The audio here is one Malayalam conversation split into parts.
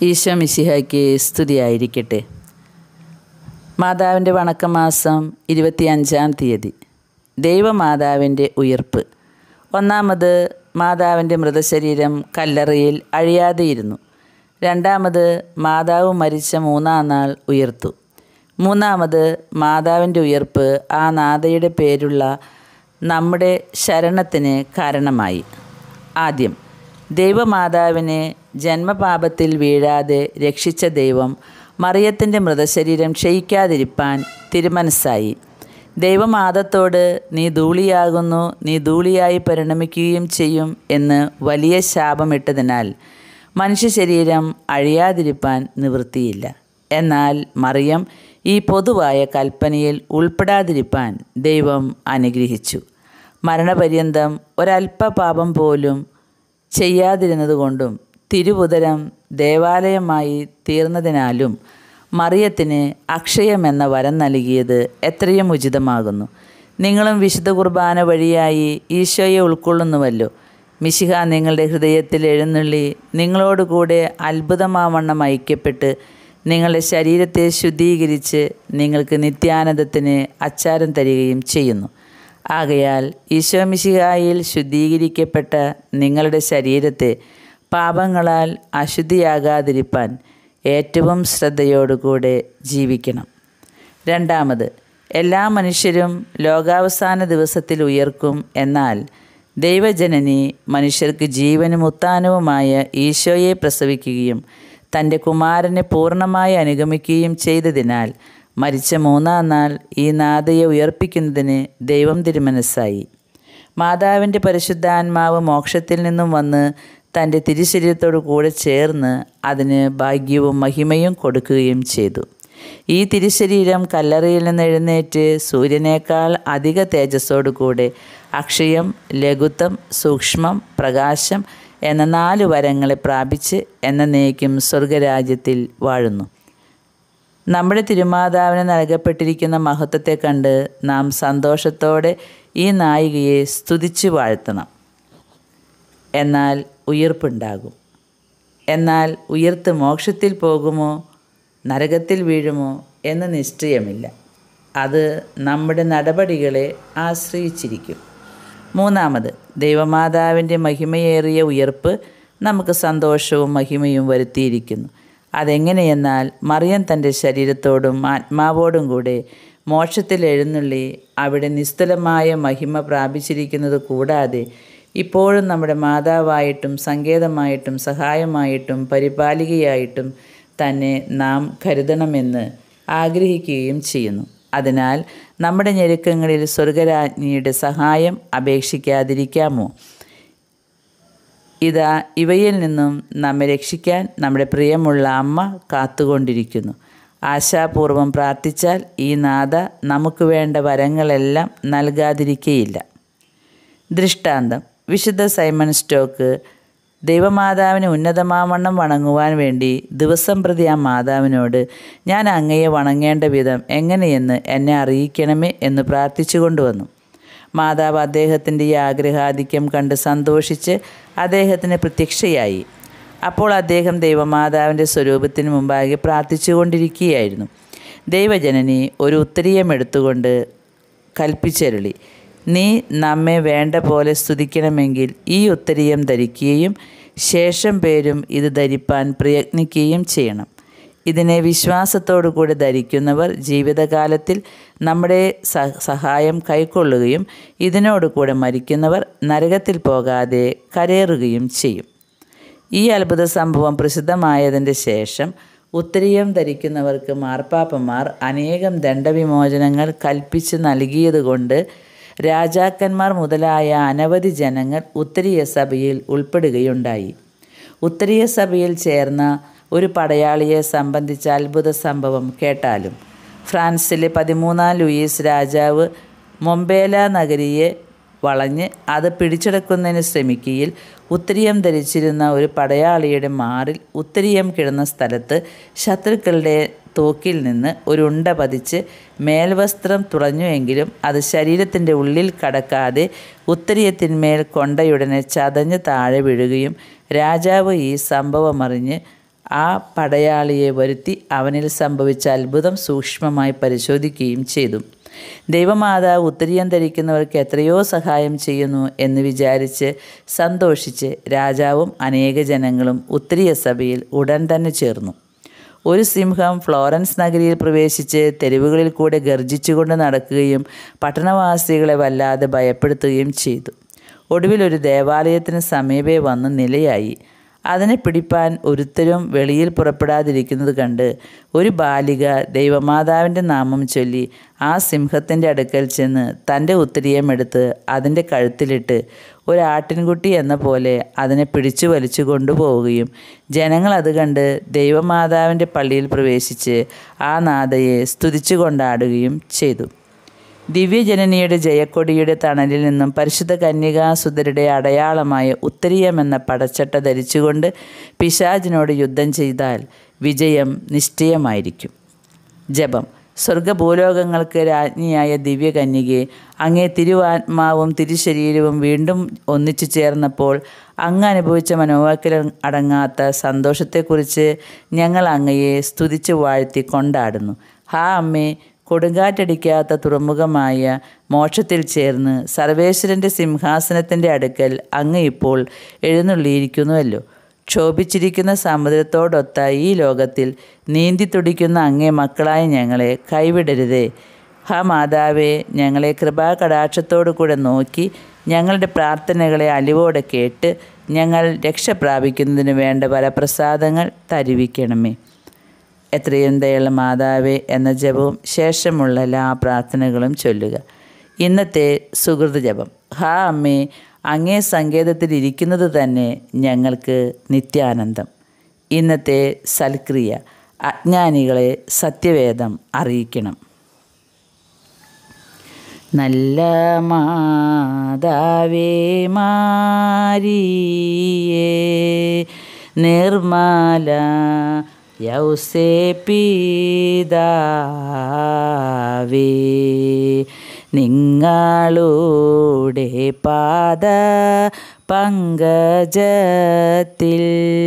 ഈശോ മിശിഹായ്ക്ക് സ്തുതിയായിരിക്കട്ടെ മാതാവിൻ്റെ വണക്കമാസം ഇരുപത്തിയഞ്ചാം തീയതി ദൈവമാതാവിൻ്റെ ഉയർപ്പ് ഒന്നാമത് മാതാവിൻ്റെ മൃതശരീരം കല്ലറയിൽ അഴിയാതെയിരുന്നു രണ്ടാമത് മാതാവ് മരിച്ച മൂന്നാം നാൾ ഉയർത്തു മൂന്നാമത് മാതാവിൻ്റെ ഉയർപ്പ് ആ നാഥയുടെ പേരുള്ള നമ്മുടെ ശരണത്തിന് കാരണമായി ആദ്യം ദൈവമാതാവിനെ ജന്മപാപത്തിൽ വീഴാതെ രക്ഷിച്ച ദൈവം മറിയത്തിൻ്റെ മൃതശരീരം ക്ഷയിക്കാതിരിപ്പാൻ തിരുമനസ്സായി ദൈവമാതത്തോട് നീ ധൂളിയാകുന്നു നീ ധൂളിയായി പരിണമിക്കുകയും ചെയ്യും എന്ന് വലിയ ശാപമിട്ടതിനാൽ മനുഷ്യ ശരീരം അഴിയാതിരിപ്പാൻ നിവൃത്തിയില്ല എന്നാൽ മറിയം ഈ പൊതുവായ കൽപ്പനയിൽ ഉൾപ്പെടാതിരിപ്പാൻ ദൈവം അനുഗ്രഹിച്ചു മരണപര്യന്തം ഒരല്പ പാപം പോലും ചെയ്യാതിരുന്നതുകൊണ്ടും തിരുവുതരം ദേവാലയമായി തീർന്നതിനാലും മറിയത്തിന് അക്ഷയമെന്ന വരം നൽകിയത് എത്രയും ഉചിതമാകുന്നു നിങ്ങളും വിശുദ്ധ കുർബാന വഴിയായി ഈശോയെ ഉൾക്കൊള്ളുന്നുവല്ലോ മിശിഹ നിങ്ങളുടെ ഹൃദയത്തിൽ എഴുന്നള്ളി നിങ്ങളോട് കൂടെ അത്ഭുതമാവണ്ണം ഐക്യപ്പെട്ട് നിങ്ങളുടെ ശരീരത്തെ ശുദ്ധീകരിച്ച് നിങ്ങൾക്ക് നിത്യാനന്ദത്തിന് അച്ചാരം തരികയും ചെയ്യുന്നു ആകയാൽ ഈശോ മിശിഹായിൽ ശുദ്ധീകരിക്കപ്പെട്ട നിങ്ങളുടെ ശരീരത്തെ പാപങ്ങളാൽ അശുദ്ധിയാകാതിരിപ്പാൻ ഏറ്റവും ശ്രദ്ധയോടുകൂടെ ജീവിക്കണം രണ്ടാമത് എല്ലാ മനുഷ്യരും ലോകാവസാന ദിവസത്തിൽ ഉയർക്കും എന്നാൽ ദൈവജനനി മനുഷ്യർക്ക് ജീവനും ഉത്താനവുമായ ഈശോയെ പ്രസവിക്കുകയും തൻ്റെ കുമാരനെ പൂർണ്ണമായി അനുഗമിക്കുകയും ചെയ്തതിനാൽ മരിച്ച മൂന്നാം നാൾ ഈ നാഥയെ ഉയർപ്പിക്കുന്നതിന് ദൈവം തിരുമനസ്സായി മാതാവിൻ്റെ പരിശുദ്ധാത്മാവ് മോക്ഷത്തിൽ നിന്നും വന്ന് തൻ്റെ തിരുശരീരത്തോടു കൂടെ ചേർന്ന് അതിന് ഭാഗ്യവും മഹിമയും കൊടുക്കുകയും ചെയ്തു ഈ തിരുശരീരം കല്ലറയിൽ നിന്ന് എഴുന്നേറ്റ് സൂര്യനേക്കാൾ അധിക തേജസ്സോടുകൂടെ അക്ഷയം ലഘുത്വം സൂക്ഷ്മം പ്രകാശം എന്ന നാല് വരങ്ങളെ പ്രാപിച്ച് എന്നേക്കും സ്വർഗരാജ്യത്തിൽ വാഴുന്നു നമ്മുടെ തിരുമാതാവിന് നൽകപ്പെട്ടിരിക്കുന്ന മഹത്വത്തെ കണ്ട് നാം സന്തോഷത്തോടെ ഈ നായികയെ സ്തുതിച്ചു വാഴ്ത്തണം എന്നാൽ ഉയർപ്പുണ്ടാകും എന്നാൽ ഉയർത്ത് മോക്ഷത്തിൽ പോകുമോ നരകത്തിൽ വീഴുമോ എന്ന് നിശ്ചയമില്ല അത് നമ്മുടെ നടപടികളെ ആശ്രയിച്ചിരിക്കും മൂന്നാമത് ദൈവമാതാവിൻ്റെ മഹിമയേറിയ ഉയർപ്പ് നമുക്ക് സന്തോഷവും മഹിമയും വരുത്തിയിരിക്കുന്നു അതെങ്ങനെയെന്നാൽ മറിയം തൻ്റെ ശരീരത്തോടും ആത്മാവോടും കൂടെ മോക്ഷത്തിൽ എഴുന്നള്ളി അവിടെ നിസ്തുലമായ മഹിമ പ്രാപിച്ചിരിക്കുന്നത് കൂടാതെ ഇപ്പോഴും നമ്മുടെ മാതാവായിട്ടും സങ്കേതമായിട്ടും സഹായമായിട്ടും പരിപാലികയായിട്ടും തന്നെ നാം കരുതണമെന്ന് ആഗ്രഹിക്കുകയും ചെയ്യുന്നു അതിനാൽ നമ്മുടെ ഞെരുക്കങ്ങളിൽ സ്വർഗരാജ്ഞിയുടെ സഹായം അപേക്ഷിക്കാതിരിക്കാമോ ഇതാ ഇവയിൽ നിന്നും നമ്മെ രക്ഷിക്കാൻ നമ്മുടെ പ്രിയമുള്ള അമ്മ കാത്തുകൊണ്ടിരിക്കുന്നു ആശാപൂർവം പ്രാർത്ഥിച്ചാൽ ഈ നാഥ നമുക്ക് വേണ്ട വരങ്ങളെല്ലാം നൽകാതിരിക്കയില്ല ദൃഷ്ടാന്തം വിശുദ്ധ സൈമൺ സ്റ്റോക്ക് ദൈവമാതാവിനെ ഉന്നതമാവണ്ണം വണങ്ങുവാൻ വേണ്ടി ദിവസം പ്രതി ആ മാതാവിനോട് ഞാൻ അങ്ങയെ വണങ്ങേണ്ട വിധം എങ്ങനെയെന്ന് എന്നെ അറിയിക്കണമേ എന്ന് പ്രാർത്ഥിച്ചു കൊണ്ടുവന്നു മാതാവ് അദ്ദേഹത്തിൻ്റെ ഈ ആഗ്രഹാധിക്യം കണ്ട് സന്തോഷിച്ച് അദ്ദേഹത്തിന് പ്രത്യക്ഷയായി അപ്പോൾ അദ്ദേഹം ദൈവമാതാവിൻ്റെ സ്വരൂപത്തിന് മുമ്പാകെ പ്രാർത്ഥിച്ചുകൊണ്ടിരിക്കുകയായിരുന്നു ദൈവജനനി ഒരു ഉത്തരീയം എടുത്തുകൊണ്ട് കൽപ്പിച്ചരുളി നീ നമ്മെ വേണ്ട പോലെ സ്തുതിക്കണമെങ്കിൽ ഈ ഉത്തരീയം ധരിക്കുകയും ശേഷം പേരും ഇത് ധരിപ്പാൻ പ്രയത്നിക്കുകയും ചെയ്യണം ഇതിനെ വിശ്വാസത്തോടു കൂടി ധരിക്കുന്നവർ ജീവിതകാലത്തിൽ നമ്മുടെ സഹായം കൈക്കൊള്ളുകയും ഇതിനോട് കൂടെ മരിക്കുന്നവർ നരകത്തിൽ പോകാതെ കരയേറുകയും ചെയ്യും ഈ അത്ഭുത സംഭവം പ്രസിദ്ധമായതിൻ്റെ ശേഷം ഉത്തരീയം ധരിക്കുന്നവർക്ക് മാർപ്പാപ്പന്മാർ അനേകം ദണ്ഡവിമോചനങ്ങൾ കൽപ്പിച്ച് നൽകിയതുകൊണ്ട് രാജാക്കന്മാർ മുതലായ അനവധി ജനങ്ങൾ ഉത്തരീയ സഭയിൽ ഉൾപ്പെടുകയുണ്ടായി ഉത്തരീയ സഭയിൽ ചേർന്ന ഒരു പടയാളിയെ സംബന്ധിച്ച അത്ഭുത സംഭവം കേട്ടാലും ഫ്രാൻസിലെ പതിമൂന്നാം ലൂയിസ് രാജാവ് മൊമ്പേല നഗരിയെ വളഞ്ഞ് അത് പിടിച്ചെടുക്കുന്നതിന് ശ്രമിക്കുകയിൽ ഉത്തരീയം ധരിച്ചിരുന്ന ഒരു പടയാളിയുടെ മാറിൽ ഉത്തരീയം കിടന്ന സ്ഥലത്ത് ശത്രുക്കളുടെ തോക്കിൽ നിന്ന് ഒരു ഉണ്ട പതിച്ച് മേൽവസ്ത്രം തുളഞ്ഞുവെങ്കിലും അത് ശരീരത്തിൻ്റെ ഉള്ളിൽ കടക്കാതെ ഉത്തരീയത്തിന്മേൽ കൊണ്ടയുടനെ ചതഞ്ഞ് താഴെ വീഴുകയും രാജാവ് ഈ സംഭവമറിഞ്ഞ് ആ പടയാളിയെ വരുത്തി അവനിൽ സംഭവിച്ച അത്ഭുതം സൂക്ഷ്മമായി പരിശോധിക്കുകയും ചെയ്തു ദൈവമാതാവ് ഉത്തരീയം ധരിക്കുന്നവർക്ക് എത്രയോ സഹായം ചെയ്യുന്നു എന്ന് വിചാരിച്ച് സന്തോഷിച്ച് രാജാവും അനേക ജനങ്ങളും ഉത്തരീയ സഭയിൽ ഉടൻ തന്നെ ചേർന്നു ഒരു സിംഹം ഫ്ലോറൻസ് നഗരിയിൽ പ്രവേശിച്ച് തെരുവുകളിൽ കൂടെ ഗർജിച്ചുകൊണ്ട് നടക്കുകയും പട്ടണവാസികളെ വല്ലാതെ ഭയപ്പെടുത്തുകയും ചെയ്തു ഒടുവിൽ ഒരു ദേവാലയത്തിന് സമീപേ വന്ന് നിലയായി അതിനെ പിടിപ്പാൻ ഒരുത്തരും വെളിയിൽ പുറപ്പെടാതിരിക്കുന്നത് കണ്ട് ഒരു ബാലിക ദൈവമാതാവിൻ്റെ നാമം ചൊല്ലി ആ സിംഹത്തിൻ്റെ അടുക്കൽ ചെന്ന് തൻ്റെ ഉത്തരീയം എടുത്ത് അതിൻ്റെ കഴുത്തിലിട്ട് ഒരു ആട്ടിൻകുട്ടി എന്ന പോലെ അതിനെ പിടിച്ചു വലിച്ചു കൊണ്ടുപോവുകയും ജനങ്ങൾ അത് കണ്ട് ദൈവമാതാവിൻ്റെ പള്ളിയിൽ പ്രവേശിച്ച് ആ നാഥയെ സ്തുതിച്ചു കൊണ്ടാടുകയും ചെയ്തു ദിവ്യജനനിയുടെ ജയക്കൊടിയുടെ തണലിൽ നിന്നും പരിശുദ്ധ കന്യകാസുതരുടെ അടയാളമായ ഉത്തരീയം എന്ന പടച്ചട്ട ധരിച്ചുകൊണ്ട് പിശാജിനോട് യുദ്ധം ചെയ്താൽ വിജയം നിശ്ചയമായിരിക്കും ജപം സ്വർഗഭൂലോകങ്ങൾക്ക് രാജ്ഞിയായ ദിവ്യകന്യകെ അങ്ങേ തിരുവാത്മാവും തിരുശരീരവും വീണ്ടും ഒന്നിച്ചു ചേർന്നപ്പോൾ അങ്ങ് അനുഭവിച്ച മനോവാക്കിൽ അടങ്ങാത്ത സന്തോഷത്തെക്കുറിച്ച് ഞങ്ങൾ അങ്ങയെ സ്തുതിച്ചു വാഴ്ത്തി കൊണ്ടാടുന്നു ഹാ അമ്മേ കൊടുങ്കാറ്റടിക്കാത്ത തുറമുഖമായ മോക്ഷത്തിൽ ചേർന്ന് സർവേശ്വരൻ്റെ സിംഹാസനത്തിൻ്റെ അടുക്കൽ അങ്ങ് ഇപ്പോൾ എഴുന്നള്ളിയിരിക്കുന്നുവല്ലോ ക്ഷോഭിച്ചിരിക്കുന്ന സമുദ്രത്തോടൊത്ത ഈ ലോകത്തിൽ നീന്തി തുടിക്കുന്ന അങ്ങേ മക്കളായ ഞങ്ങളെ കൈവിടരുതേ ഹാ മാതാവേ ഞങ്ങളെ കൃപാകടാക്ഷത്തോടു കൂടെ നോക്കി ഞങ്ങളുടെ പ്രാർത്ഥനകളെ അലിവോടെ കേട്ട് ഞങ്ങൾ രക്ഷ പ്രാപിക്കുന്നതിന് വേണ്ട വരപ്രസാദങ്ങൾ തരുവിക്കണമേ എത്രയും ദയുള്ള മാതാവേ എന്ന ജപവും ശേഷമുള്ള എല്ലാ പ്രാർത്ഥനകളും ചൊല്ലുക ഇന്നത്തെ സുഹൃത ജപം ഹാ അമ്മേ അങ്ങേ സങ്കേതത്തിൽ ഇരിക്കുന്നത് തന്നെ ഞങ്ങൾക്ക് നിത്യാനന്ദം ഇന്നത്തെ സൽക്രിയ അജ്ഞാനികളെ സത്യവേദം അറിയിക്കണം നല്ല മാതാവേ മാരിയേ നിർമ്മല യൗസേ പിതാവേ നിങ്ങളുടെ പാദ പങ്കജത്തിൽ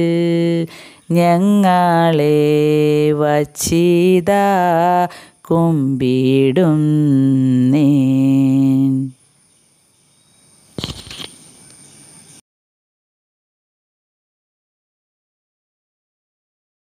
ഞങ്ങളെ വച്ചിത കുമ്പിടുന്നേ